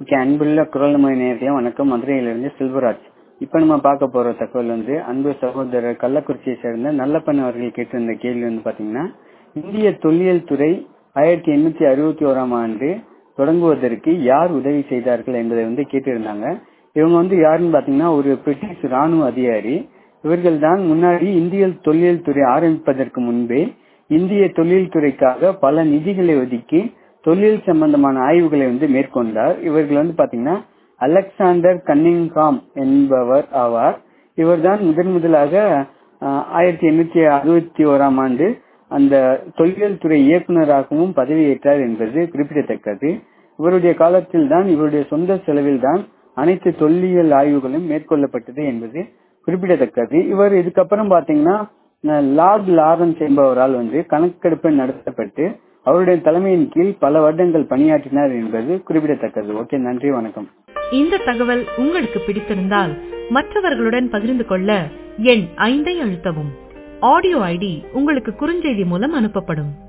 okay அன்புள்ள குரல் மொழி நேரத்தையா வணக்கம் மதுரையிலிருந்து செல்வராஜ் இப்ப நம்ம பார்க்க போற தகவல் வந்து அன்பு சகோதரர் கள்ளக்குறிச்சியை சேர்ந்த நல்லப்பன் அவர்கள் கேட்டிருந்த கேள்வி வந்து பாத்தீங்கன்னா இந்திய தொல்லியல் துறை ஆயிரத்தி எண்ணூத்தி அறுபத்தி ஓராம் ஆண்டு தொடங்குவதற்கு யார் உதவி செய்தார்கள் என்பதை வந்து கேட்டிருந்தாங்க இவங்க வந்து யாருன்னு பாத்தீங்கன்னா ஒரு பிரிட்டிஷ் ராணுவ அதிகாரி இவர்கள் தான் முன்னாடி இந்திய தொல்லியல் துறை ஆரம்பிப்பதற்கு முன்பே இந்திய தொழில் துறைக்காக பல நிதிகளை ஒதுக்கி தொழில் சம்பந்தமான ஆய்வுகளை வந்து மேற்கொண்டார் இவர்கள் வந்து பாத்தீங்கன்னா அலெக்சாண்டர் கன்னிங்ஹாம் என்பவர் ஆவார் இவர்தான் முதன் முதலாக ஆயிரத்தி எண்ணூத்தி அறுபத்தி ஓராம் ஆண்டு அந்த தொல்லியல் துறை இயக்குநராகவும் பதவியேற்றார் என்பது குறிப்பிடத்தக்கது இவருடைய காலத்தில் தான் இவருடைய சொந்த செலவில் தான் அனைத்து தொல்லியல் ஆய்வுகளும் மேற்கொள்ளப்பட்டது என்பது குறிப்பிடத்தக்கது இவர் இதுக்கப்புறம் பாத்தீங்கன்னா லார்ட் லாரன்ஸ் என்பவரால் வந்து கணக்கெடுப்பு நடத்தப்பட்டு அவருடைய தலைமையின் கீழ் பல வருடங்கள் பணியாற்றினார் என்பது குறிப்பிடத்தக்கது ஓகே நன்றி வணக்கம் இந்த தகவல் உங்களுக்கு பிடித்திருந்தால் மற்றவர்களுடன் பகிர்ந்து கொள்ள எண் ஐந்தை அழுத்தவும் ஆடியோ ஐடி உங்களுக்கு குறுஞ்செய்தி மூலம் அனுப்பப்படும்